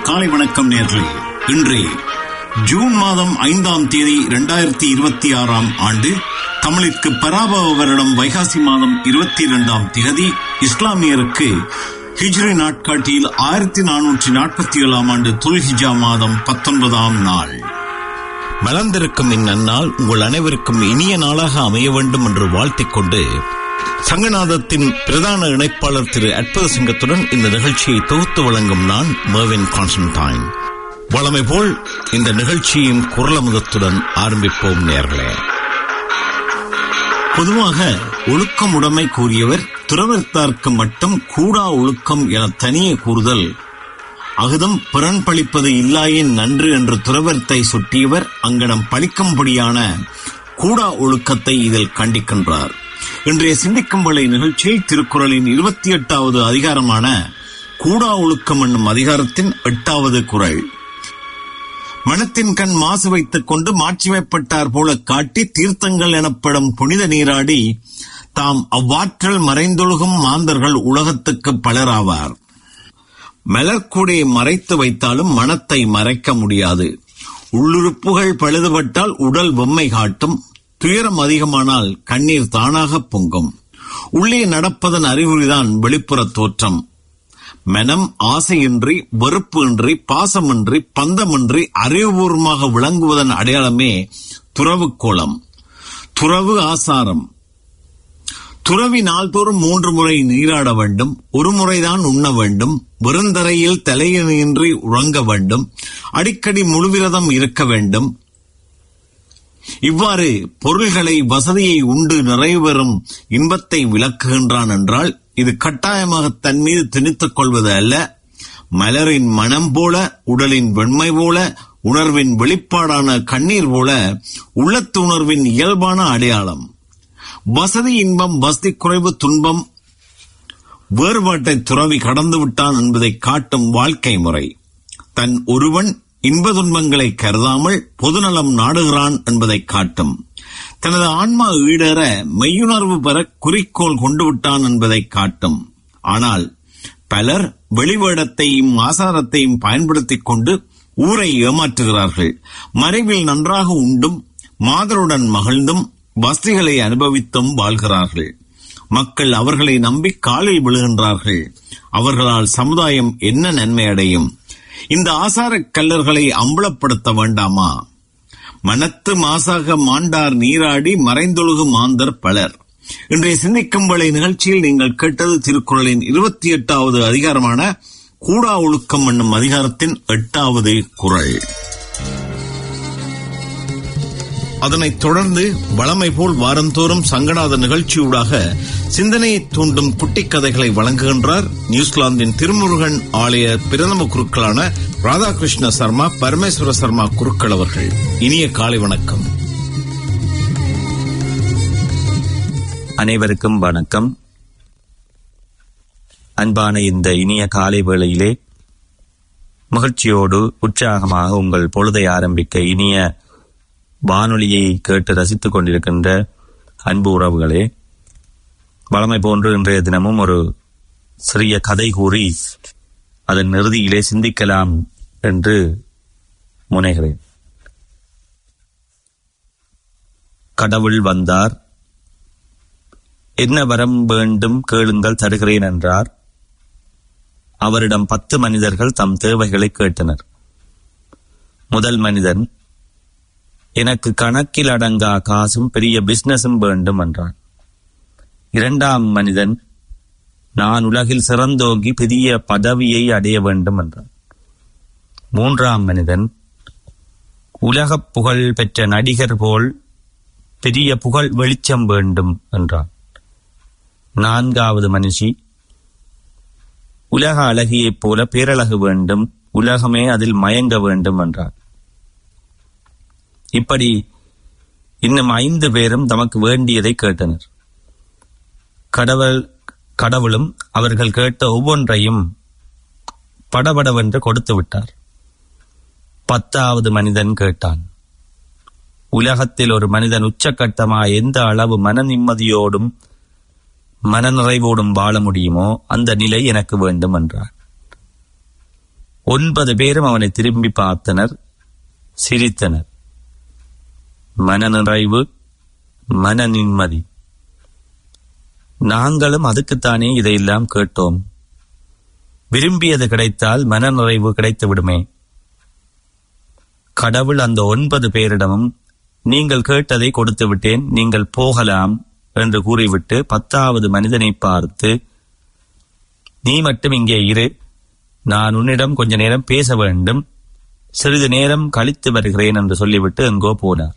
காலை வணக்கம் நேர்களே இன்று ஜூன் மாதம் ஐந்தாம் தேதி இரண்டாயிரத்தி இருபத்தி ஆறாம் ஆண்டு தமிழிற்கு பராபவ வருடம் வைகாசி மாதம் இருபத்தி இரண்டாம் திகதி இஸ்லாமியருக்கு ஹிஜ்ரி நாட்காட்டியில் ஆயிரத்தி நானூற்றி நாற்பத்தி ஏழாம் ஆண்டு துல்ஹிஜா மாதம் பத்தொன்பதாம் நாள் மலர்ந்திருக்கும் இந்நன்னாள் உங்கள் அனைவருக்கும் இனிய நாளாக அமைய வேண்டும் என்று வாழ்த்திக் கொண்டு சங்கநாதத்தின் பிரதான இணைப்பாளர் திரு அற்புத சிங்கத்துடன் இந்த நிகழ்ச்சியை தொகுத்து வழங்கும் நான் மர்வின் கான்ஸ்டன்டைன் வளமை போல் இந்த நிகழ்ச்சியின் குரலமுதத்துடன் ஆரம்பிப்போம் நேர்களே பொதுவாக ஒழுக்கம் உடைமை கூறியவர் துறவர்த்தார்க்கு மட்டும் கூடா ஒழுக்கம் என தனியே கூறுதல் அகுதம் பிறன் பழிப்பது இல்லாயின் நன்று என்று துறவர்த்தை சுட்டியவர் அங்கனம் பழிக்கும்படியான கூடா ஒழுக்கத்தை இதில் கண்டிக்கின்றார் இன்றைய சிந்திக்கும் வலை நிகழ்ச்சியில் திருக்குறளின் இருபத்தி எட்டாவது அதிகாரமான கூடா ஒழுக்கம் என்னும் அதிகாரத்தின் எட்டாவது குரல் மனத்தின் கண் மாசு வைத்துக் கொண்டு மாட்சிமைப்பட்டார் போல காட்டி தீர்த்தங்கள் எனப்படும் புனித நீராடி தாம் அவ்வாற்றல் மறைந்தொழுகும் மாந்தர்கள் உலகத்துக்கு பலராவார் மலர்கூடையை மறைத்து வைத்தாலும் மனத்தை மறைக்க முடியாது உள்ளுறுப்புகள் பழுதுபட்டால் உடல் பொம்மை காட்டும் துயரம் அதிகமானால் கண்ணீர் தானாக பொங்கும் உள்ளே நடப்பதன் அறிகுறிதான் வெளிப்புற தோற்றம் மனம் ஆசையின்றி வெறுப்பு இன்றி பாசமின்றி பந்தமின்றி அறிவுபூர்வமாக விளங்குவதன் அடையாளமே துறவு கோலம் துறவு ஆசாரம் துறவி நாள்தோறும் மூன்று முறை நீராட வேண்டும் ஒரு முறைதான் உண்ண வேண்டும் வெறுந்தரையில் தலையின்றி உறங்க வேண்டும் அடிக்கடி முழுவிரதம் இருக்க வேண்டும் இவ்வாறு பொருள்களை வசதியை உண்டு நிறைவு பெறும் இன்பத்தை விளக்குகின்றான் என்றால் இது கட்டாயமாக தன் மீது திணித்துக் கொள்வது அல்ல மலரின் மனம் போல உடலின் வெண்மை போல உணர்வின் வெளிப்பாடான கண்ணீர் போல உள்ளத்து உணர்வின் இயல்பான அடையாளம் வசதி இன்பம் வசதி குறைவு துன்பம் வேறுபாட்டை துறவி கடந்து விட்டான் என்பதை காட்டும் வாழ்க்கை முறை தன் ஒருவன் இன்ப துன்பங்களை கருதாமல் பொதுநலம் நாடுகிறான் என்பதை காட்டும் தனது ஆன்மா ஈடேற மெய்யுணர்வு பெற குறிக்கோள் கொண்டு விட்டான் என்பதை காட்டும் ஆனால் பலர் வெளிவேடத்தையும் ஆசாரத்தையும் பயன்படுத்திக் கொண்டு ஊரை ஏமாற்றுகிறார்கள் மறைவில் நன்றாக உண்டும் மாதருடன் மகிழ்ந்தும் வசதிகளை அனுபவித்தும் வாழ்கிறார்கள் மக்கள் அவர்களை நம்பி காலில் விழுகின்றார்கள் அவர்களால் சமுதாயம் என்ன நன்மை அடையும் இந்த ஆசார கல்லர்களை அம்பலப்படுத்த வேண்டாமா மனத்து மாசாக மாண்டார் நீராடி மறைந்தொழுகு மாந்தர் பலர் இன்றைய சிந்திக்கும் வலை நிகழ்ச்சியில் நீங்கள் கேட்டது திருக்குறளின் இருபத்தி எட்டாவது அதிகாரமான கூடா ஒழுக்கம் என்னும் அதிகாரத்தின் எட்டாவது குரல் அதனைத் தொடர்ந்து வளமை போல் வாரந்தோறும் சங்கநாத நிகழ்ச்சியூடாக சிந்தனையை தூண்டும் குட்டி கதைகளை வழங்குகின்றார் நியூசிலாந்தின் திருமுருகன் ஆலய பிரதம குருக்களான ராதாகிருஷ்ண சர்மா பரமேஸ்வர சர்மா குருக்கள் அவர்கள் இனிய காலை வணக்கம் அனைவருக்கும் வணக்கம் அன்பான இந்த இனிய காலை வேளையிலே மகிழ்ச்சியோடு உற்சாகமாக உங்கள் பொழுதை ஆரம்பிக்க இனிய வானொலியை கேட்டு ரசித்துக் கொண்டிருக்கின்ற அன்பு உறவுகளே வளமை போன்று இன்றைய தினமும் ஒரு சிறிய கதை கூறி அதன் இறுதியிலே சிந்திக்கலாம் என்று முனைகிறேன் கடவுள் வந்தார் என்ன வரம் வேண்டும் கேளுங்கள் தருகிறேன் என்றார் அவரிடம் பத்து மனிதர்கள் தம் தேவைகளை கேட்டனர் முதல் மனிதன் எனக்கு கணக்கில் அடங்கா காசும் பெரிய பிசினஸும் வேண்டும் என்றான் இரண்டாம் மனிதன் நான் உலகில் சிறந்தோங்கி பெரிய பதவியை அடைய வேண்டும் என்றான் மூன்றாம் மனிதன் உலகப் புகழ் பெற்ற நடிகர் போல் பெரிய புகழ் வெளிச்சம் வேண்டும் என்றான் நான்காவது மனுஷி உலக அழகியைப் போல பேரழகு வேண்டும் உலகமே அதில் மயங்க வேண்டும் என்றார் இப்படி இன்னும் ஐந்து பேரும் தமக்கு வேண்டியதை கேட்டனர் கடவுள் கடவுளும் அவர்கள் கேட்ட ஒவ்வொன்றையும் படபடவென்று கொடுத்து விட்டார் பத்தாவது மனிதன் கேட்டான் உலகத்தில் ஒரு மனிதன் உச்சக்கட்டமாய் எந்த அளவு மன நிம்மதியோடும் மனநிறைவோடும் வாழ முடியுமோ அந்த நிலை எனக்கு வேண்டும் என்றார் ஒன்பது பேரும் அவனை திரும்பி பார்த்தனர் சிரித்தனர் மனநிறைவு மன நிம்மதி நாங்களும் அதுக்குத்தானே இதையெல்லாம் கேட்டோம் விரும்பியது கிடைத்தால் மனநிறைவு கிடைத்து விடுமே கடவுள் அந்த ஒன்பது பேரிடமும் நீங்கள் கேட்டதை கொடுத்து விட்டேன் நீங்கள் போகலாம் என்று கூறிவிட்டு பத்தாவது மனிதனை பார்த்து நீ மட்டும் இங்கே இரு நான் உன்னிடம் கொஞ்ச நேரம் பேச வேண்டும் சிறிது நேரம் கழித்து வருகிறேன் என்று சொல்லிவிட்டு எங்கோ போனார்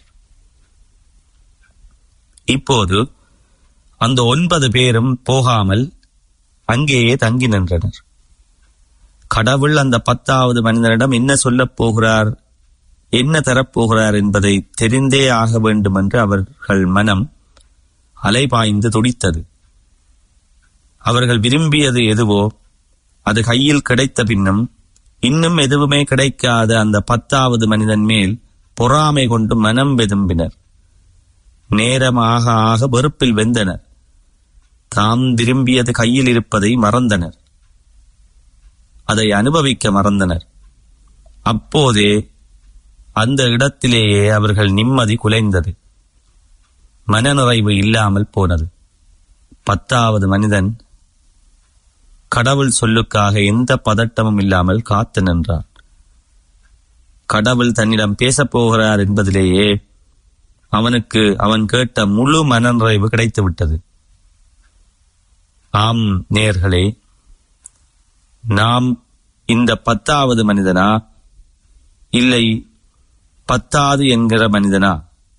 இப்போது அந்த ஒன்பது பேரும் போகாமல் அங்கேயே தங்கி நின்றனர் கடவுள் அந்த பத்தாவது மனிதனிடம் என்ன சொல்லப் போகிறார் என்ன தரப்போகிறார் என்பதை தெரிந்தே ஆக வேண்டும் என்று அவர்கள் மனம் அலைபாய்ந்து துடித்தது அவர்கள் விரும்பியது எதுவோ அது கையில் கிடைத்த பின்னும் இன்னும் எதுவுமே கிடைக்காத அந்த பத்தாவது மனிதன் மேல் பொறாமை கொண்டு மனம் வெதும்பினர் நேரம் ஆக ஆக வெறுப்பில் வெந்தனர் தாம் விரும்பியது கையில் இருப்பதை மறந்தனர் அதை அனுபவிக்க மறந்தனர் அப்போதே அந்த இடத்திலேயே அவர்கள் நிம்மதி குலைந்தது மனநிறைவு இல்லாமல் போனது பத்தாவது மனிதன் கடவுள் சொல்லுக்காக எந்த பதட்டமும் இல்லாமல் காத்து நின்றான் கடவுள் தன்னிடம் பேசப் போகிறார் என்பதிலேயே அவனுக்கு அவன் கேட்ட முழு மனநிறைவு கிடைத்து விட்டது ஆம் நேர்களே நாம் இந்த பத்தாவது மனிதனா இல்லை பத்தாது என்கிற மனிதனா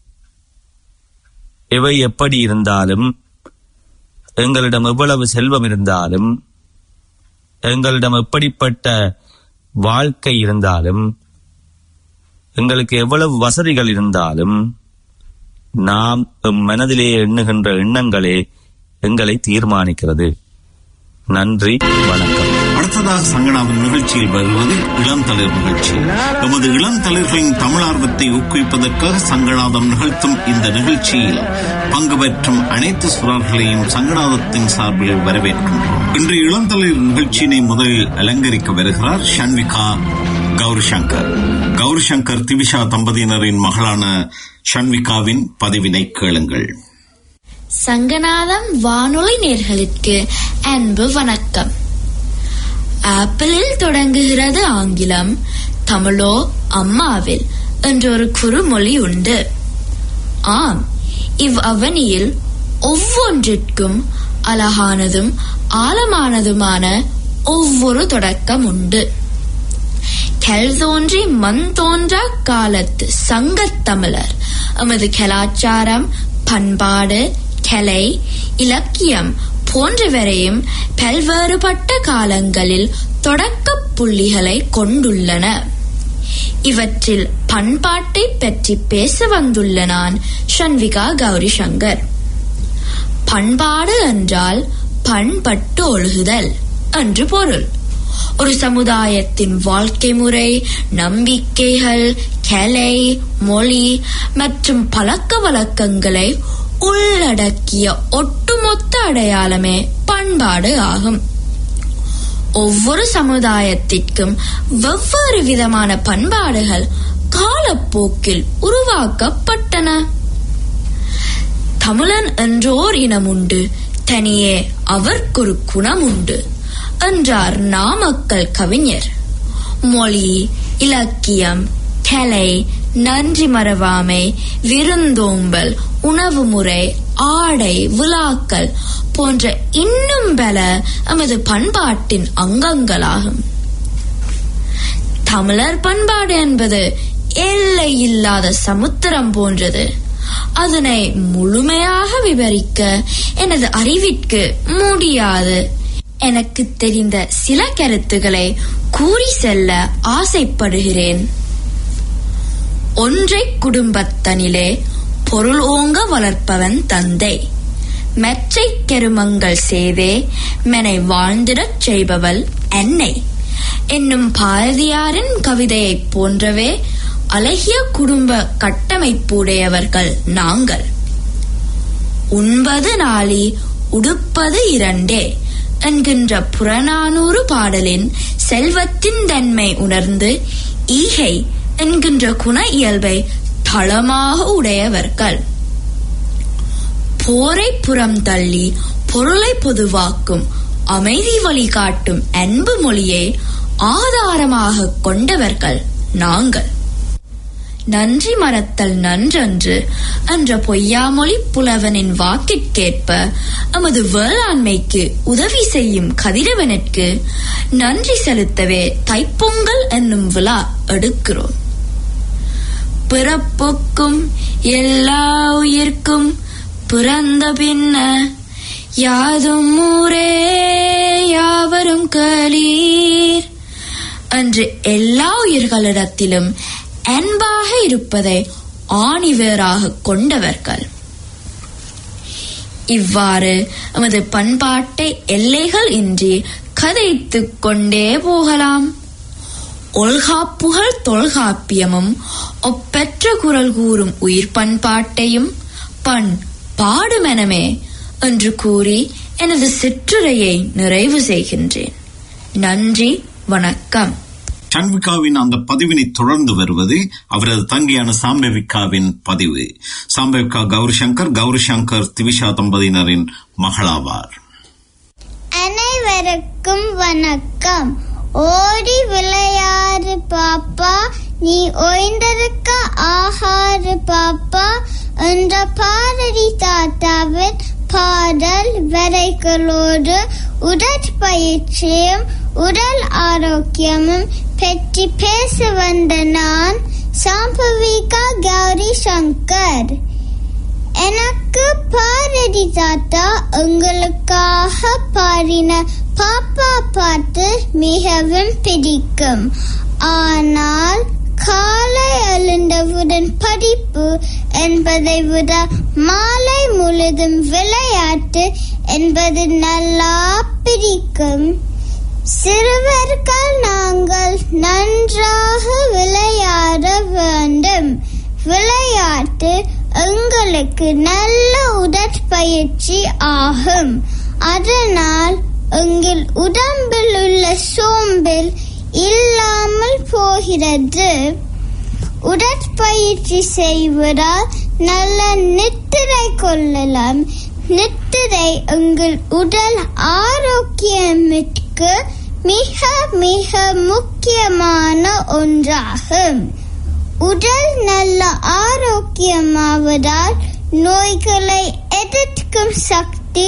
எவை எப்படி இருந்தாலும் எங்களிடம் எவ்வளவு செல்வம் இருந்தாலும் எங்களிடம் எப்படிப்பட்ட வாழ்க்கை இருந்தாலும் எங்களுக்கு எவ்வளவு வசதிகள் இருந்தாலும் நாம் எம் மனதிலே எண்ணுகின்ற எண்ணங்களே எங்களை தீர்மானிக்கிறது நன்றி வணக்கம் அடுத்ததாக சங்கடாவின் நிகழ்ச்சியில் வருவது இளந்தளிர் நிகழ்ச்சி எமது இளந்தளிர்களின் தமிழார்வத்தை ஊக்குவிப்பதற்காக சங்கடாதம் நிகழ்த்தும் இந்த நிகழ்ச்சியில் பங்கு பெற்றும் அனைத்து சுரர்களையும் சங்கடாதத்தின் சார்பில் வரவேற்கின்றோம் இன்று இளந்தளிர் நிகழ்ச்சியினை முதலில் அலங்கரிக்க வருகிறார் ஷன்விகா கௌரி சங்கர் கௌரி சங்கர் திவிஷா தம்பதியினரின் மகளான ஷன்விகாவின் பதிவினை கேளுங்கள் சங்கநாதம் வானொலி நேர்களுக்கு அன்பு வணக்கம் ஆப்பிளில் தொடங்குகிறது ஆங்கிலம் தமிழோ அம்மாவில் என்றொரு குறுமொழி உண்டு ஆம் இவ் அவனியில் ஒவ்வொன்றிற்கும் அழகானதும் ஆழமானதுமான ஒவ்வொரு தொடக்கம் உண்டு கல் தோன்றி மண் தோன்றா காலத்து சங்கத்தமிழர் எமது கலாச்சாரம் பண்பாடு கலை இலக்கியம் போன்றவரையும் பல்வேறுபட்ட காலங்களில் தொடக்கப் புள்ளிகளை கொண்டுள்ளன இவற்றில் பண்பாட்டை பற்றி பேச வந்துள்ள நான் ஷன்விகா கௌரி சங்கர் பண்பாடு என்றால் பண்பட்டு ஒழுகுதல் என்று பொருள் ஒரு சமுதாயத்தின் வாழ்க்கை முறை நம்பிக்கைகள் கலை மொழி மற்றும் பழக்க வழக்கங்களை உள்ளடக்கிய ஒட்டுமொத்த அடையாளமே பண்பாடு ஆகும் ஒவ்வொரு சமுதாயத்திற்கும் வெவ்வேறு விதமான பண்பாடுகள் காலப்போக்கில் உருவாக்கப்பட்டன தமிழன் என்றோர் இனம் உண்டு தனியே அவர்க்கொரு குணம் உண்டு என்றார் நாமக்கல் கவிஞர் மொழி இலக்கியம் கலை நன்றி மறவாமை விருந்தோம்பல் உணவு முறை ஆடை விழாக்கள் போன்ற இன்னும் பல எமது பண்பாட்டின் அங்கங்களாகும் தமிழர் பண்பாடு என்பது எல்லை இல்லாத சமுத்திரம் போன்றது அதனை முழுமையாக விவரிக்க எனது அறிவிற்கு முடியாது எனக்கு தெரிந்த சில கருத்துக்களை கூறி செல்ல ஆசைப்படுகிறேன் ஒன்றை குடும்பத்தனிலே பொருள் ஓங்க வளர்ப்பவன் தந்தை மெச்சை கெருமங்கள் செய்தே மெனை வாழ்ந்திடச் செய்பவள் என்னை என்னும் பாரதியாரின் கவிதையைப் போன்றவே அழகிய குடும்ப கட்டமைப்புடையவர்கள் நாங்கள் உண்பது நாளி உடுப்பது இரண்டே என்கின்ற புறநானூறு பாடலின் செல்வத்தின் தன்மை உணர்ந்து ஈகை என்கின்ற குண இயல்பை தளமாக உடையவர்கள் போரை புறம் தள்ளி பொருளை பொதுவாக்கும் அமைதி வழிகாட்டும் அன்பு மொழியை ஆதாரமாக கொண்டவர்கள் நாங்கள் நன்றி மறத்தல் நன்றன்று என்ற பொய்யாமொழி புலவனின் வாக்கிற்கேற்ப எமது வேளாண்மைக்கு உதவி செய்யும் கதிரவனுக்கு நன்றி செலுத்தவே தைப்பொங்கல் என்னும் விழா எடுக்கிறோம் பிறப்புக்கும் எல்லா உயிர்க்கும் பிறந்த பின்ன யாதும் ஊரே யாவரும் களீர் என்று எல்லா உயிர்களிடத்திலும் அன்பாக இருப்பதை ஆணிவேராக கொண்டவர்கள் இவ்வாறு எமது பண்பாட்டை எல்லைகள் இன்றி கதைத்துக் கொண்டே போகலாம் ஒல்காப்புகள் தொல்காப்பியமும் ஒப்பெற்ற குரல் கூறும் உயிர் பண்பாட்டையும் பண் பாடுமெனமே என்று கூறி எனது சிற்றுரையை நிறைவு செய்கின்றேன் நன்றி வணக்கம் சண்விகாவின் அந்த பதிவினை தொடர்ந்து வருவது அவரது தங்கையான சாம்பவிகாவின் பதிவு சாம்பவிகா கௌரி சங்கர் கௌரி சங்கர் திவிஷா தம்பதியினரின் மகளாவார் அனைவருக்கும் வணக்கம் ஓடி விளையாடு பாப்பா நீ ஓய்ந்திருக்க ஆகாறு பாப்பா என்ற பாரதி தாத்தாவின் பாடல் வரைகளோடு உடற்பயிற்சியும் உடல் ஆரோக்கியமும் பற்றி பேச வந்த நான் சாம்பவிகா கௌரி சங்கர் எனக்கு பாரதி தாத்தா உங்களுக்காக பாடின பாப்பா பாட்டு மிகவும் பிடிக்கும் ஆனால் காலை எழுந்தவுடன் படிப்பு என்பதை விட மாலை முழுதும் விளையாட்டு என்பது நல்லா பிடிக்கும் சிறுவர்கள் நாங்கள் நன்றாக விளையாட வேண்டும் விளையாட்டு எங்களுக்கு நல்ல உடற்பயிற்சி ஆகும் அதனால் எங்கள் உடம்பில் உள்ள சோம்பில் இல்லாமல் போகிறது உடற்பயிற்சி செய்வதால் நல்ல நித்திரை கொள்ளலாம் நித்திரை உங்கள் உடல் ஆரோக்கியமிற்கு மிக மிக முக்கியமான ஒன்றாகும் உடல் நல்ல ஆரோக்கியமாவதால் நோய்களை எதிர்க்கும் சக்தி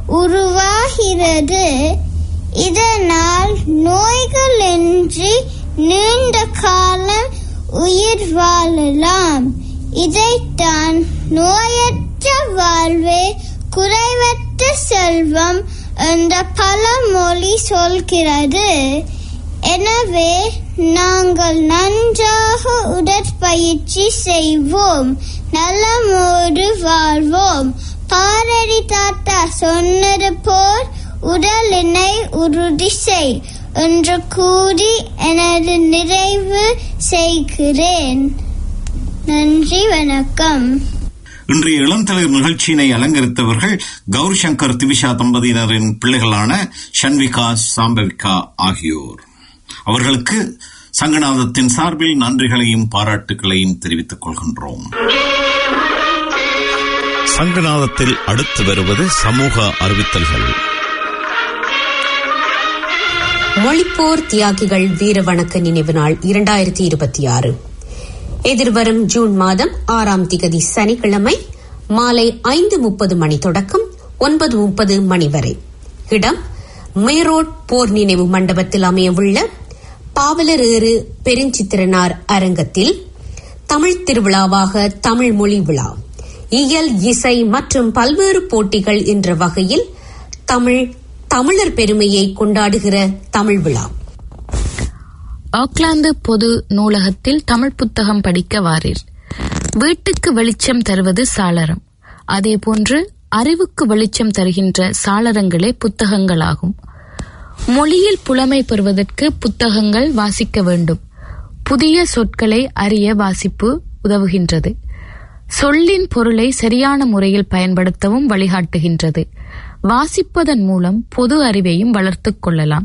உருவாகிறது இதனால் நோய்களின்றி நீண்ட காலம் உயிர் வாழலாம் இதைத்தான் நோயற்ற வாழ்வே குறைவற்ற செல்வம் என்ற பழமொழி சொல்கிறது எனவே நாங்கள் நன்றாக உடற்பயிற்சி செய்வோம் நலமோடு வாழ்வோம் பாரடி தாத்தா சொன்னது போல் உடலினை உறுதி செய் என்று கூறி எனது நிறைவு செய்கிறேன் நன்றி வணக்கம் இன்றைய இளந்தளிர் நிகழ்ச்சியினை அலங்கரித்தவர்கள் கௌரி சங்கர் திவிஷா தம்பதியினரின் பிள்ளைகளான ஷன்விகா சாம்பவிகா ஆகியோர் அவர்களுக்கு சங்கநாதத்தின் சார்பில் நன்றிகளையும் பாராட்டுகளையும் தெரிவித்துக் கொள்கின்றோம் சங்கநாதத்தில் அடுத்து வருவது சமூக அறிவித்தல்கள் மொழிப்போர் தியாகிகள் வீர வணக்க நினைவு நாள் இரண்டாயிரத்தி இருபத்தி ஆறு எதிர்வரும் ஜூன் மாதம் ஆறாம் திகதி சனிக்கிழமை மாலை ஐந்து முப்பது மணி தொடக்கம் ஒன்பது முப்பது மணி வரை இடம் மேரோட் போர் நினைவு மண்டபத்தில் அமையவுள்ள பாவலர் ஏறு பெருஞ்சித்திரனார் அரங்கத்தில் தமிழ் திருவிழாவாக தமிழ் மொழி விழா இயல் இசை மற்றும் பல்வேறு போட்டிகள் என்ற வகையில் தமிழ் தமிழர் பெருமையை கொண்டாடுகிற தமிழ் விழா ஆக்லாந்து பொது நூலகத்தில் தமிழ் புத்தகம் படிக்க வாரீர் வீட்டுக்கு வெளிச்சம் தருவது சாளரம் அதேபோன்று அறிவுக்கு வெளிச்சம் தருகின்ற சாளரங்களே புத்தகங்களாகும் மொழியில் புலமை பெறுவதற்கு புத்தகங்கள் வாசிக்க வேண்டும் புதிய சொற்களை அறிய வாசிப்பு உதவுகின்றது சொல்லின் பொருளை சரியான முறையில் பயன்படுத்தவும் வழிகாட்டுகின்றது வாசிப்பதன் மூலம் பொது அறிவையும் வளர்த்துக் கொள்ளலாம்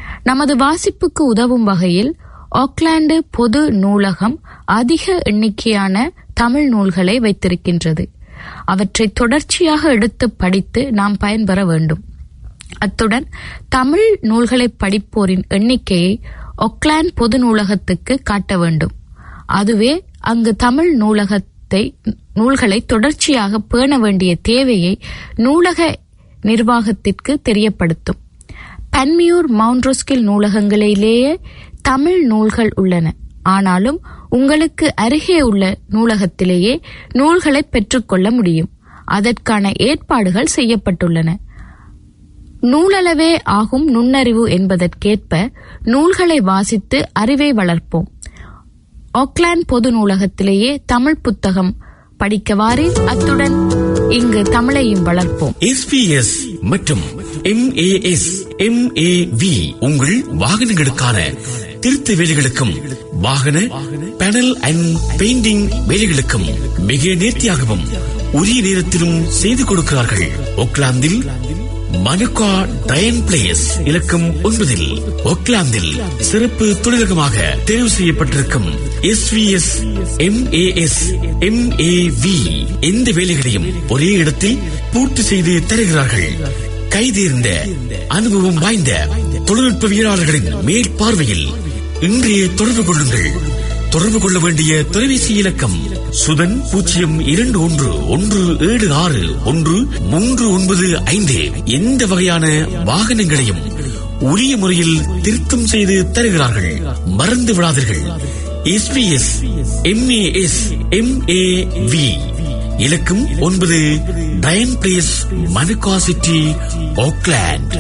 நமது வாசிப்புக்கு உதவும் வகையில் ஆக்லாந்து பொது நூலகம் அதிக எண்ணிக்கையான தமிழ் நூல்களை வைத்திருக்கின்றது அவற்றை தொடர்ச்சியாக எடுத்து படித்து நாம் பயன்பெற வேண்டும் அத்துடன் தமிழ் நூல்களை படிப்போரின் எண்ணிக்கையை ஒக்லாந்து பொது நூலகத்துக்கு காட்ட வேண்டும் அதுவே அங்கு தமிழ் நூலகத்தை நூல்களை தொடர்ச்சியாக பேண வேண்டிய தேவையை நூலக நிர்வாகத்திற்கு தெரியப்படுத்தும் பன்மியூர் மவுண்ட்ரோஸ்கில் நூலகங்களிலேயே தமிழ் நூல்கள் உள்ளன ஆனாலும் உங்களுக்கு அருகே உள்ள நூலகத்திலேயே நூல்களை பெற்றுக்கொள்ள முடியும் அதற்கான ஏற்பாடுகள் செய்யப்பட்டுள்ளன நூலளவே ஆகும் நுண்ணறிவு என்பதற்கேற்ப நூல்களை வாசித்து அறிவை வளர்ப்போம் ஆக்லாந்து பொது நூலகத்திலேயே தமிழ் புத்தகம் படிக்க வாரீர் அத்துடன் இங்கு தமிழையும் வளர்ப்போம் எஸ்பிஎஸ் மற்றும் எம்ஏஎஸ் எம்ஏவி உங்கள் வாகனங்களுக்கான திருத்த வேலைகளுக்கும் வாகன பேனல் அண்ட் பெயிண்டிங் வேலைகளுக்கும் மிக நேர்த்தியாகவும் உரிய நேரத்திலும் செய்து கொடுக்கிறார்கள் ஒக்லாந்தில் மனுகா டயன் பிளேஸ் இலக்கம் ஒன்பதில் ஒக்லாந்தில் சிறப்பு தொழிலகமாக தேர்வு செய்யப்பட்டிருக்கும் எஸ்விஎஸ் எம்ஏஎஸ் எம்ஏவி எந்த வேலைகளையும் ஒரே இடத்தில் பூர்த்தி செய்து தருகிறார்கள் கைதேர்ந்த அனுபவம் வாய்ந்த தொழில்நுட்பவியலாளர்களின் மேற்பார்வையில் இன்றைய தொடர்பு கொள்ளுங்கள் தொடர்பு கொள்ள வேண்டிய தொலைபேசி இலக்கம் சுதன் பூஜ்ஜியம் இரண்டு ஒன்று ஒன்று ஏழு ஆறு ஒன்று மூன்று ஒன்பது ஐந்து எந்த வகையான வாகனங்களையும் உரிய முறையில் திருத்தம் செய்து தருகிறார்கள் மறந்து விடாதீர்கள் எஸ்பிஎஸ் எம்ஏஎஸ் எம்ஏவி இலக்கம் ஒன்பது டயன் place Manukau city Auckland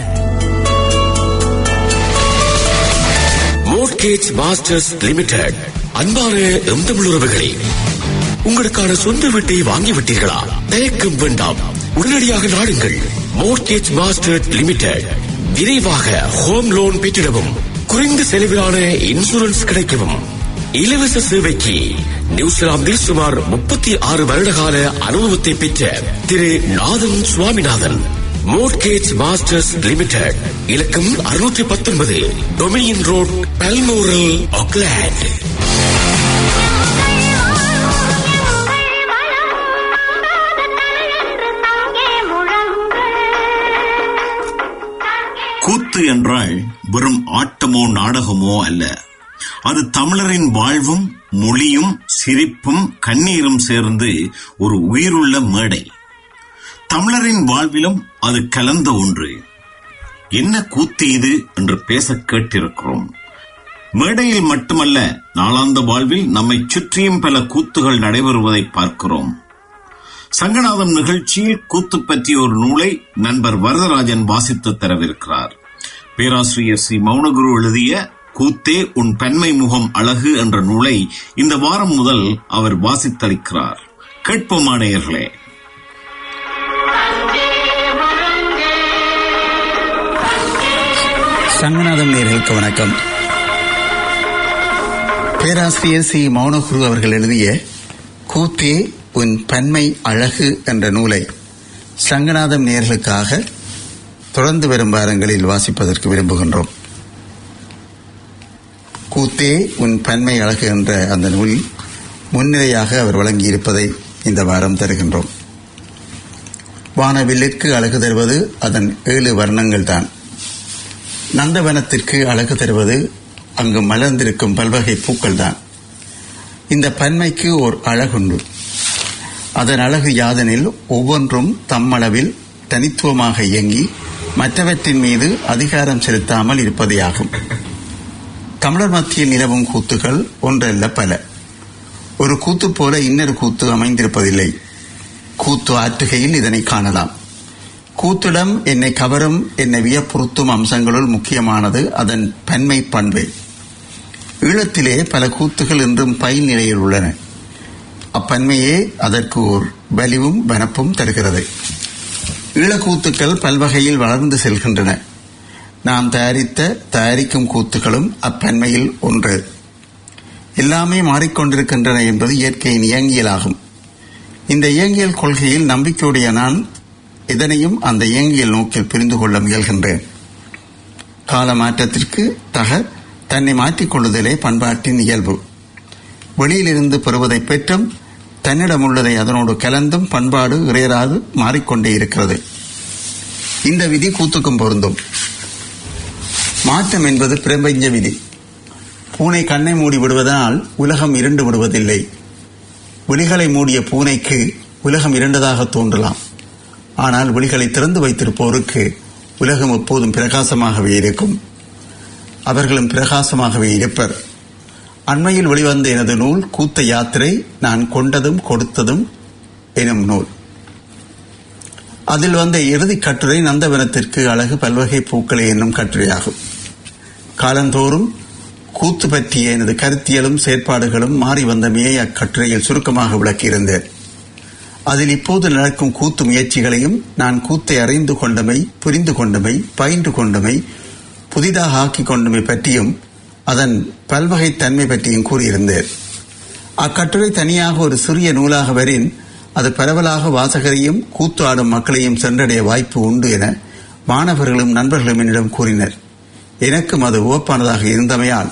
mortgage masters limited அன்பான எம் தமிழ் உறவுகளே உங்களுக்கான சொந்த வீட்டை வாங்கிவிட்டீர்களா தயக்கம் வேண்டாம் உடனடியாக நாடுங்கள் மோர்கேஜ் மாஸ்டர் லிமிடெட் விரைவாக ஹோம் லோன் பெற்றிடவும் குறைந்த செலவிலான இன்சூரன்ஸ் கிடைக்கவும் இலவச சேவைக்கு நியூசிலாந்தில் சுமார் முப்பத்தி ஆறு வருடகால அனுபவத்தை பெற்ற திரு Nathan Swaminathan mortgage masters limited இலக்கம் அறுநூற்றி பத்தொன்பது டொமினியன் ரோட் பல்மோரல் ஆக்லாண்ட் கூத்து என்றால் வெறும் ஆட்டமோ நாடகமோ அல்ல அது தமிழரின் வாழ்வும் மொழியும் சிரிப்பும் கண்ணீரும் சேர்ந்து ஒரு உயிருள்ள மேடை தமிழரின் வாழ்விலும் அது கலந்த ஒன்று என்ன கூத்து இது என்று பேச கேட்டிருக்கிறோம் மேடையில் மட்டுமல்ல நாளாந்த வாழ்வில் நம்மை சுற்றியும் பல கூத்துகள் நடைபெறுவதை பார்க்கிறோம் சங்கநாதம் நிகழ்ச்சியில் கூத்து பற்றிய ஒரு நூலை நண்பர் வரதராஜன் வாசித்து தரவிருக்கிறார் பேராசிரியர் சி மௌனகுரு எழுதிய கூத்தே உன் பெண்மை முகம் அழகு என்ற நூலை இந்த வாரம் முதல் அவர் வாசித்தளிக்கிறார் கேட்போமா நேயர்களே சங்கநாதம் நேர்களுக்கு வணக்கம் பேராசிரியர் சி மௌனகுரு அவர்கள் எழுதிய கூத்தே உன் பன்மை அழகு என்ற நூலை சங்கநாதம் நேர்களுக்காக தொடர்ந்து வரும் வாரங்களில் வாசிப்பதற்கு விரும்புகின்றோம் கூத்தே உன் பன்மை அழகு என்ற அந்த நூலில் முன்னிலையாக அவர் வழங்கியிருப்பதை இந்த வாரம் தருகின்றோம் வானவில்லிற்கு அழகு தருவது அதன் ஏழு வர்ணங்கள் தான் நந்தவனத்திற்கு அழகு தருவது அங்கு மலர்ந்திருக்கும் பல்வகை பூக்கள் தான் இந்த பன்மைக்கு ஓர் அழகுண்டு அதன் அழகு யாதனில் ஒவ்வொன்றும் தம்மளவில் தனித்துவமாக இயங்கி மற்றவற்றின் மீது அதிகாரம் செலுத்தாமல் இருப்பதேயாகும் தமிழர் மத்தியில் நிலவும் கூத்துகள் ஒன்றல்ல பல ஒரு கூத்து போல இன்னொரு கூத்து அமைந்திருப்பதில்லை கூத்து ஆற்றுகையில் இதனை காணலாம் கூத்திடம் என்னை கவரும் என்னை வியப்புறுத்தும் அம்சங்களுள் முக்கியமானது அதன் பன்மை பண்பு ஈழத்திலே பல கூத்துகள் இன்றும் பயில் நிலையில் உள்ளன அப்பன்மையே அதற்கு ஓர் வலிவும் வனப்பும் தருகிறது ஈழக்கூத்துக்கள் பல்வகையில் வளர்ந்து செல்கின்றன நாம் தயாரித்த தயாரிக்கும் கூத்துகளும் அப்பன்மையில் ஒன்று எல்லாமே மாறிக்கொண்டிருக்கின்றன என்பது இயற்கையின் இயங்கியலாகும் இந்த இயங்கியல் கொள்கையில் நம்பிக்கையுடைய நான் இதனையும் அந்த இயங்கியல் நோக்கில் புரிந்து கொள்ள முயல்கின்றேன் கால மாற்றத்திற்கு தக தன்னை மாற்றிக்கொள்ளுதலே பண்பாட்டின் இயல்பு வெளியிலிருந்து பெறுவதை பெற்றும் தன்னிடம் உள்ளதை அதனோடு கலந்தும் பண்பாடு இறையராது மாறிக்கொண்டே இருக்கிறது இந்த விதி கூத்துக்கும் பொருந்தும் மாற்றம் என்பது பிரபஞ்ச விதி பூனை கண்ணை மூடி விடுவதனால் உலகம் இருண்டு விடுவதில்லை விழிகளை மூடிய பூனைக்கு உலகம் இருண்டதாக தோன்றலாம் ஆனால் விழிகளை திறந்து வைத்திருப்போருக்கு உலகம் எப்போதும் பிரகாசமாகவே இருக்கும் அவர்களும் பிரகாசமாகவே இருப்பர் அண்மையில் வெளிவந்த எனது நூல் கூத்த யாத்திரை நான் கொண்டதும் கொடுத்ததும் எனும் நூல் அதில் வந்த இறுதி கட்டுரை நந்தவனத்திற்கு அழகு பல்வகை பூக்களே என்னும் கட்டுரையாகும் காலந்தோறும் கூத்து பற்றிய எனது கருத்தியலும் செயற்பாடுகளும் மாறி வந்தமையை அக்கட்டுரையில் சுருக்கமாக விளக்கியிருந்தேன் அதில் இப்போது நடக்கும் கூத்து முயற்சிகளையும் நான் கூத்தை அறிந்து கொண்டமை புரிந்து கொண்டமை பயின்று கொண்டமை புதிதாக ஆக்கிக் கொண்டமை பற்றியும் அதன் பல்வகை தன்மை பற்றியும் கூறியிருந்தேன் அக்கட்டுரை தனியாக ஒரு சிறிய நூலாக வரின் அது பரவலாக வாசகரையும் கூத்து ஆடும் மக்களையும் சென்றடைய வாய்ப்பு உண்டு என மாணவர்களும் நண்பர்களும் என்னிடம் கூறினர் எனக்கும் அது உவப்பானதாக இருந்தமையால்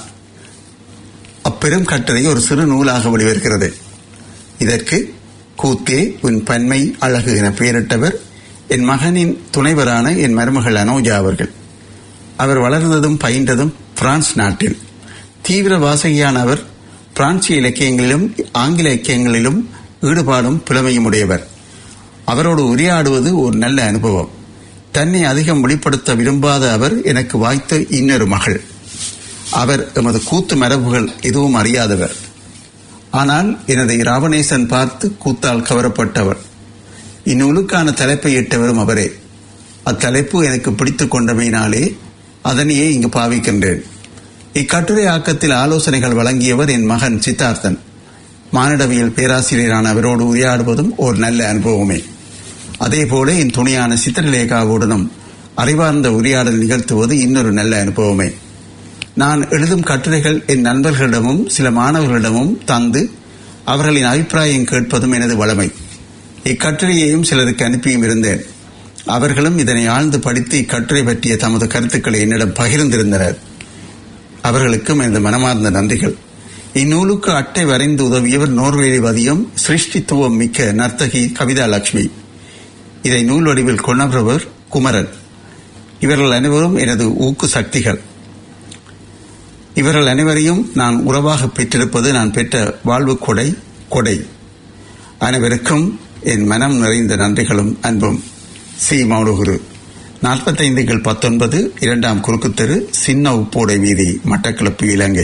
அப்பெரும் கட்டுரை ஒரு சிறு நூலாக வெளிவருகிறது இதற்கு கூத்தே உன் பன்மை அழகு என பெயரிட்டவர் என் மகனின் துணைவரான என் மருமகள் அனோஜா அவர்கள் அவர் வளர்ந்ததும் பயின்றதும் பிரான்ஸ் நாட்டில் தீவிர வாசகியான அவர் பிரான்சிய இலக்கியங்களிலும் ஆங்கில இலக்கியங்களிலும் ஈடுபாடும் புலமையும் உடையவர் அவரோடு உரையாடுவது ஒரு நல்ல அனுபவம் தன்னை அதிகம் வெளிப்படுத்த விரும்பாத அவர் எனக்கு வாய்த்த இன்னொரு மகள் அவர் எமது கூத்து மரபுகள் எதுவும் அறியாதவர் ஆனால் எனது ராவணேசன் பார்த்து கூத்தால் கவரப்பட்டவர் இந்நூலுக்கான தலைப்பை இட்டவரும் அவரே அத்தலைப்பு எனக்கு பிடித்துக் கொண்டமையினாலே அதனையே இங்கு பாவிக்கின்றேன் இக்கட்டுரை ஆக்கத்தில் ஆலோசனைகள் வழங்கியவர் என் மகன் சித்தார்த்தன் மானிடவியல் பேராசிரியரான அவரோடு உரையாடுவதும் ஒரு நல்ல அனுபவமே அதேபோல என் துணையான சித்திரலேகாவுடனும் அறிவார்ந்த உரையாடல் நிகழ்த்துவது இன்னொரு நல்ல அனுபவமே நான் எழுதும் கட்டுரைகள் என் நண்பர்களிடமும் சில மாணவர்களிடமும் தந்து அவர்களின் அபிப்பிராயம் கேட்பதும் எனது வளமை இக்கட்டுரையையும் சிலருக்கு அனுப்பியும் இருந்தேன் அவர்களும் இதனை ஆழ்ந்து படித்து இக்கட்டுரை பற்றிய தமது கருத்துக்களை என்னிடம் பகிர்ந்திருந்தனர் அவர்களுக்கும் எனது மனமார்ந்த நன்றிகள் இந்நூலுக்கு அட்டை வரைந்து உதவியவர் நோர்வேலிவதியும் சிருஷ்டித்துவம் மிக்க நர்த்தகி கவிதா லட்சுமி இதை நூல் வடிவில் கொணர்பவர் குமரன் இவர்கள் அனைவரும் எனது ஊக்கு சக்திகள் இவர்கள் அனைவரையும் நான் உறவாக பெற்றிருப்பது நான் பெற்ற வாழ்வு கொடை கொடை அனைவருக்கும் என் மனம் நிறைந்த நன்றிகளும் அன்பும் சி மௌனகுரு நாற்பத்தைந்துகள் பத்தொன்பது இரண்டாம் குறுக்குத்தெரு சின்ன உப்போடை வீதி மட்டக்களப்பு இலங்கை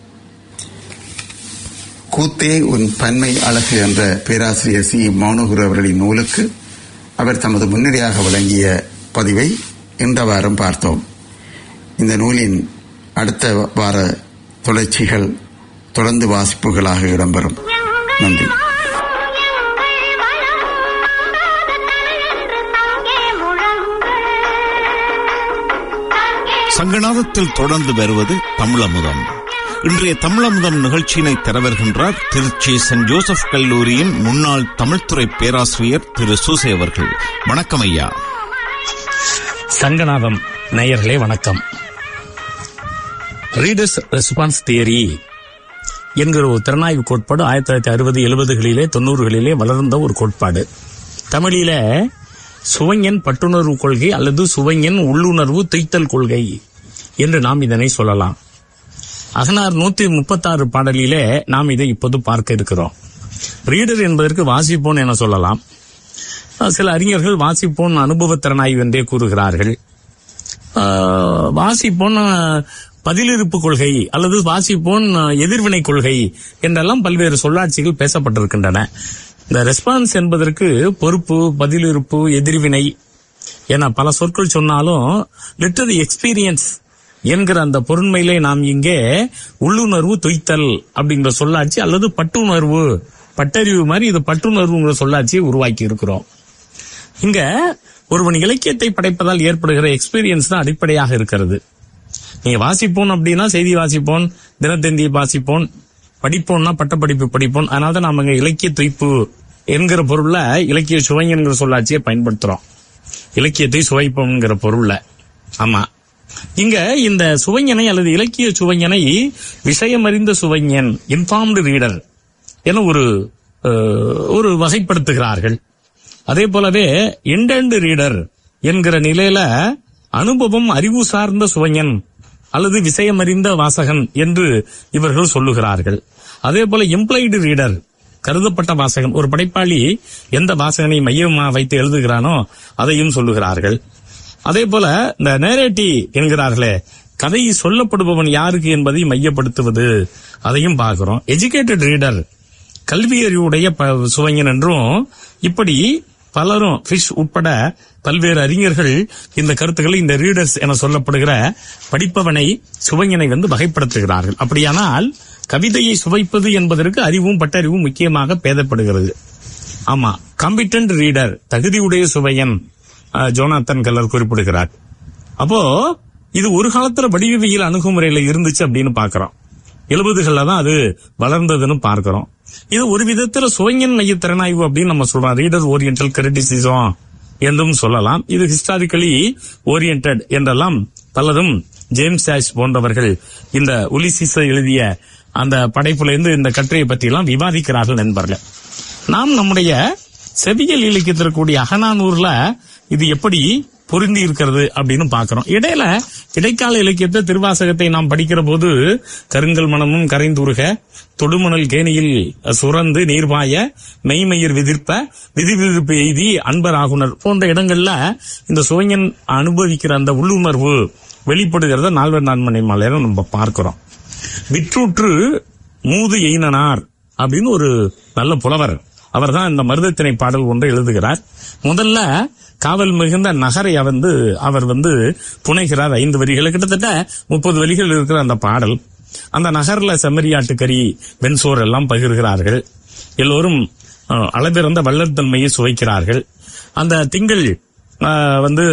கூத்தே உன் பன்மை அழகு என்ற பேராசிரியர் சி மௌனகுரு அவர்களின் நூலுக்கு அவர் தமது முன்னுரையாக வழங்கிய பதிவை இந்த வாரம் பார்த்தோம் இந்த நூலின் அடுத்த வார தொடர்ச்சிகள் தொடர்ந்து வாசிப்புகளாக இடம்பெறும் நன்றி சங்கநாதத்தில் தொடர்ந்து வருவது தமிழமுதம் இன்றைய தமிழமுதம் நிகழ்ச்சியினை தரவருகின்றார் திருச்சி சென்ட் ஜோசப் கல்லூரியின் முன்னாள் தமிழ்துறை பேராசிரியர் திரு சூசை அவர்கள் வணக்கம் ஐயா சங்கநாதம் நேயர்களே வணக்கம் ரீடர்ஸ் ரெஸ்பான்ஸ் தியரி என்கிற ஒரு திறனாய்வு கோட்பாடு ஆயிரத்தி தொள்ளாயிரத்தி அறுபது எழுபதுகளிலே தொண்ணூறுகளிலே வளர்ந்த ஒரு கோட்பாடு தமிழில சுவைஞன் பட்டுணர்வு கொள்கை அல்லது சுவைஞன் உள்ளுணர்வு துய்த்தல் கொள்கை என்று நாம் இதனை சொல்லலாம் அகனார் நூத்தி முப்பத்தாறு பாடலிலே நாம் இதை இப்போது பார்க்க இருக்கிறோம் ரீடர் என்பதற்கு வாசிப்போன் என சொல்லலாம் சில அறிஞர்கள் வாசிப்போன் அனுபவ திறனாய்வு என்றே கூறுகிறார்கள் ஆஹ், வாசிப்போன் ஆஹ், பதிலிருப்பு கொள்கை அல்லது வாசிப்போன் ஆஹ், எதிர்வினை கொள்கை என்றெல்லாம் பல்வேறு சொல்லாட்சிகள் பேசப்பட்டிருக்கின்றன இந்த ரெஸ்பான்ஸ் என்பதற்கு பொறுப்பு பதிலிருப்பு எதிர்வினை என பல சொற்கள் சொன்னாலும் லிட்டரி எக்ஸ்பீரியன்ஸ் என்கிற அந்த பொருண்மையிலே நாம் இங்கே உள்ளுணர்வு தொய்த்தல் அப்படிங்கிற சொல்லாட்சி அல்லது பட்டுணர்வு பட்டறிவு மாதிரி இது பட்டுணர்வுங்கிற சொல்லாட்சியை உருவாக்கி இருக்கிறோம் இங்க ஒருவன் இலக்கியத்தை படைப்பதால் ஏற்படுகிற எக்ஸ்பீரியன்ஸ் தான் அடிப்படையாக இருக்கிறது நீங்க வாசிப்போன் அப்படின்னா செய்தி வாசிப்போன் தினத்தந்தி வாசிப்போன் படிப்போம்னா பட்டப்படிப்பு படிப்போம் அதனால தான் நாம இங்க இலக்கிய துய்ப்பு என்கிற பொருள்ல இலக்கிய சுவை என்கிற சொல்லாட்சியை பயன்படுத்துறோம் இலக்கியத்தை சுவைப்போம்ங்கிற பொருள்ல ஆமா இங்க இந்த சுவைஞனை அல்லது இலக்கிய சுவைஞனை விஷயமறிந்த சுவைஞன் இன்ஃபார்ம்டு ரீடர் என ஒரு அஹ், ஒரு வகைப்படுத்துகிறார்கள் அதே போலவே இண்டன்டு ரீடர் என்கிற நிலையில அனுபவம் அறிவு சார்ந்த சுவைஞன் அல்லது விஷயமறிந்த வாசகன் என்று இவர்கள் சொல்லுகிறார்கள் அதே போல எம்ப்ளாய்டு ரீடர் கருதப்பட்ட வாசகன் ஒரு படைப்பாளி எந்த வாசகனை மையமா வைத்து எழுதுகிறானோ அதையும் சொல்லுகிறார்கள் அதே போல இந்த நேரேட்டி என்கிறார்களே கதை சொல்லப்படுபவன் யாருக்கு என்பதை மையப்படுத்துவது அதையும் பார்க்கிறோம் எஜுகேட்டட் ரீடர் கல்வி அறிவுடைய ப- சுவைஞன் என்றும் இப்படி பலரும் ஃபிஷ் உட்பட பல்வேறு அறிஞர்கள் இந்த கருத்துக்களை இந்த ரீடர்ஸ் என சொல்லப்படுகிற படிப்பவனை சுவைஞனை வந்து வகைப்படுத்துகிறார்கள் அப்படியானால் கவிதையை சுவைப்பது என்பதற்கு அறிவும் பட்டறிவும் முக்கியமாக பேதப்படுகிறது ஆமா காம்பிட்டன்ட் ரீடர் தகுதியுடைய சுவையன் அஹ், ஜோனாத்தன் கல்லர் குறிப்பிடுகிறார் அப்போ இது ஒரு காலத்துல வடிவவியல் அணுகுமுறையில இருந்துச்சு அப்படின்னு பாக்குறோம் எழுபதுகள்ல தான் அது வளர்ந்ததுன்னு பார்க்கிறோம் இது ஒரு விதத்துல சுவைஞன் மைய திறனாய்வு அப்படின்னு நம்ம சொல்றோம் ரீடர் ஓரியன்டல் கிரிட்டிசிசம் என்றும் சொல்லலாம் இது ஹிஸ்டாரிக்கலி ஓரியன்டட் என்றெல்லாம் பலரும் ஜேம்ஸ் ஆஷ் போன்றவர்கள் இந்த உலிசிஸ் எழுதிய அந்த படைப்புல இருந்து இந்த கட்டுரையை பற்றி எல்லாம் விவாதிக்கிறார்கள் நண்பர்கள் நாம் நம்முடைய செவியல் இலக்கியத்தில் கூடிய அகநானூர்ல இது எப்படி பொருந்தி இருக்கிறது அப்படின்னு பாக்குறோம் இடையில இடைக்கால இலக்கியத்தை திருவாசகத்தை நாம் படிக்கிற போது கருங்கல் மனமும் கரைந்துருக தொடுமணல் கேணியில் சுரந்து நீர்பாய மெய்மயிர் விதிர்ப்ப விதிவிதிர்ப்பு எய்தி அன்பர் ஆகுனர் போன்ற இடங்கள்ல இந்த சுவைஞன் அனுபவிக்கிற அந்த உள்ளுணர்வு வெளிப்படுகிறத நால்வர் நான்மனை மலையில நம்ம பார்க்கிறோம் விற்றுற்று மூது எய்னனார் அப்படின்னு ஒரு நல்ல புலவர் அவர்தான் இந்த மருதத்திணை பாடல் ஒன்றை எழுதுகிறார் முதல்ல காவல் மிகுந்த நகரை வந்து அவர் வந்து புனைகிறார் ஐந்து வரிகள் கிட்டத்தட்ட முப்பது வரிகள் இருக்கிற அந்த பாடல் அந்த நகர்ல செம்மறியாட்டுக்கறி வெண்சோர் எல்லாம் பகிர்கிறார்கள் எல்லோரும் அஹ், அளவிறந்த வள்ளத்தன்மையை சுவைக்கிறார்கள் அந்த திங்கள் அஹ், வந்து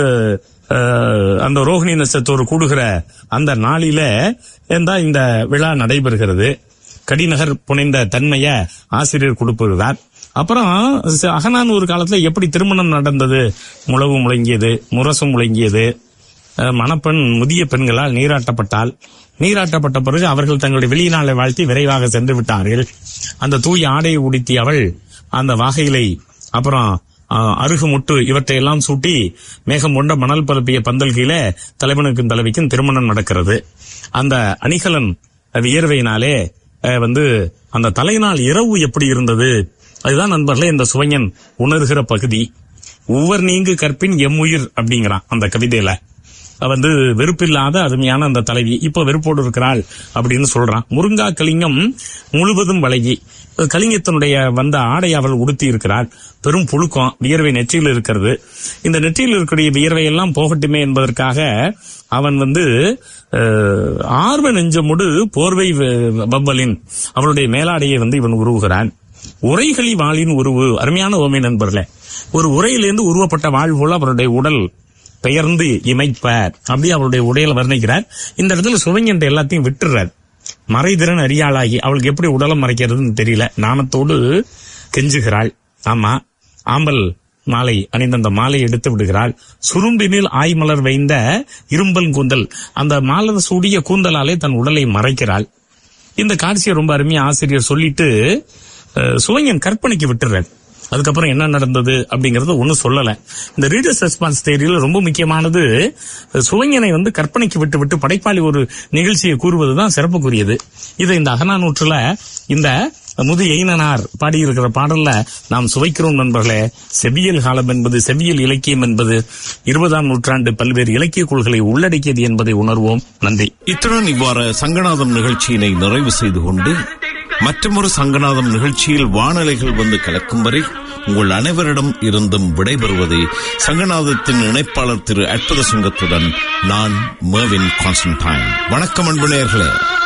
அஹ், அந்த ரோகிணி நட்சத்திரம் கூடுகிற அந்த நாளில இந்த இந்த விழா நடைபெறுகிறது கடிநகர் புனைந்த தன்மைய ஆசிரியர் கொடுப்புகிறார் அப்புறம் ச- அகநானூறு காலத்துல எப்படி திருமணம் நடந்தது முழவு முழங்கியது முரசம் முழங்கியது அஹ், மணப்பெண் முதிய பெண்களால் நீராட்டப்பட்டால் நீராட்டப்பட்ட பிறகு அவர்கள் தங்களுடைய வெளியினாலை வாழ்த்தி விரைவாக சென்று விட்டார்கள் அந்த தூய ஆடையை உடுத்தி அவள் அந்த வாகையிலை அப்புறம் அஹ், அருகுமுட்டு இவற்றையெல்லாம் சூட்டி மேகம் கொண்ட மணல் பரப்பிய பந்தல் கீழே தலைவனுக்கும் தலைவிக்கும் திருமணம் நடக்கிறது அந்த அணிகலன் வியர்வையினாலே அஹ், வந்து அந்த தலைநாள் இரவு எப்படி இருந்தது அதுதான் நண்பர்களே இந்த சுவைஞன் உணர்கிற பகுதி ஒவ்வொரு நீங்கு கற்பின் எம்முயிர் அப்படிங்கிறான் அந்த கவிதையில அவ வந்து வெறுப்பில்லாத அருமையான அந்த தலைவி இப்ப வெறுப்போடு இருக்கிறாள் அப்படின்னு சொல்றான் முருங்கா கலிங்கம் முழுவதும் வழங்கி கலிங்கத்தினுடைய வந்த ஆடை அவள் உடுத்தி இருக்கிறாள் பெரும் புழுக்கம் வியர்வை நெற்றியில் இருக்கிறது இந்த நெற்றியில் இருக்கக்கூடிய வியர்வை எல்லாம் போகட்டுமே என்பதற்காக அவன் வந்து அஹ், ஆர்வ நெஞ்சமுடு போர்வை வ- வவ்வலின் அவளுடைய மேலாடையை வந்து இவன் உருவுகிறான் உரைகளி வாளின் உருவு அருமையான ஓமை நண்பர்களே ஒரு உரையிலிருந்து உருவப்பட்ட வாழ் போல அவருடைய உடல் பெயர்ந்து இமைப்பார் அப்படி அவருடைய உடையில வர்ணிக்கிறார் இந்த இடத்துல சுவைங்கன்ற எல்லாத்தையும் விட்டுறார் மறைதிறன் அறியாளாகி அவளுக்கு எப்படி உடலை மறைக்கிறதுன்னு தெரியல நாணத்தோடு கெஞ்சுகிறாள் ஆமா ஆம்பல் மாலை அணிந்த அந்த மாலை எடுத்து விடுகிறாள் சுரும்பினில் ஆய்மலர் வைந்த இரும்பல் கூந்தல் அந்த மாலர் சூடிய கூந்தலாலே தன் உடலை மறைக்கிறாள் இந்த காட்சியை ரொம்ப அருமையா ஆசிரியர் சொல்லிட்டு அஹ், சுவைஞன் கற்பனைக்கு விட்டுறார் அதுக்கப்புறம் என்ன நடந்தது அப்படிங்கறது ஒன்னும் சொல்லல இந்த ரீடர்ஸ் ரெஸ்பான்ஸ் தேரியில ரொம்ப முக்கியமானது அஹ், சுவைஞனை வந்து கற்பனைக்கு விட்டு விட்டு படைப்பாளி ஒரு நிகழ்ச்சியை கூறுவதுதான் சிறப்புக்குரியது இதை இந்த அகநானூற்றுல இந்த முது எயினனார் பாடியிருக்கிற பாடல்ல நாம் சுவைக்கிறோம் நண்பர்களே செவியல் காலம் என்பது செவியல் இலக்கியம் என்பது இருபதாம் நூற்றாண்டு பல்வேறு இலக்கிய கொள்களை உள்ளடக்கியது என்பதை உணர்வோம் நன்றி இத்துடன் இவ்வாறு சங்கநாதம் நிகழ்ச்சியினை நிறைவு செய்து கொண்டு மற்றொரு சங்கநாதம் நிகழ்ச்சியில் வானலைகள் வந்து கலக்கும் வரை உங்கள் அனைவரிடம் இருந்தும் விடைபெறுவது சங்கநாதத்தின் இணைப்பாளர் திரு அற்புத சிங்கத்துடன் நான் மேவின் கான்ஸ்டன்டைன் வணக்கம் அன்பு நேயர்களே